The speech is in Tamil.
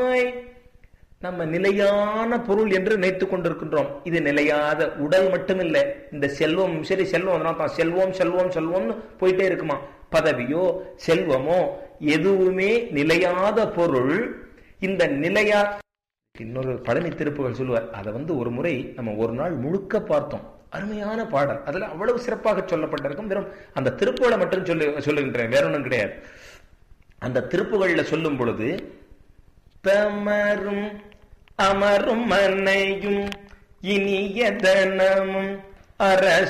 நம்ம நிலையான பொருள் என்று நினைத்துக் கொண்டிருக்கின்றோம் இது நிலையாத உடல் மட்டுமில்ல இந்த செல்வம் சரி செல்வம் அதனால தான் செல்வம் செல்வம் செல்வம்னு போயிட்டே இருக்குமா பதவியோ செல்வமோ எதுவுமே நிலையாத பொருள் இந்த நிலையா இன்னொரு பழனி திருப்புகள் சொல்லுவார் அதை வந்து ஒரு முறை நம்ம ஒரு நாள் முழுக்க பார்த்தோம் அருமையான பாடல் அதுல அவ்வளவு சிறப்பாக சொல்லப்பட்டிருக்கும் வெறும் அந்த திருப்புகளை மட்டும் சொல்லு சொல்லுகின்றேன் வேற ஒன்றும் கிடையாது அந்த திருப்புகள்ல சொல்லும் பொழுது தமரும் அமரும் மனையும் இனிய தனமும் அரச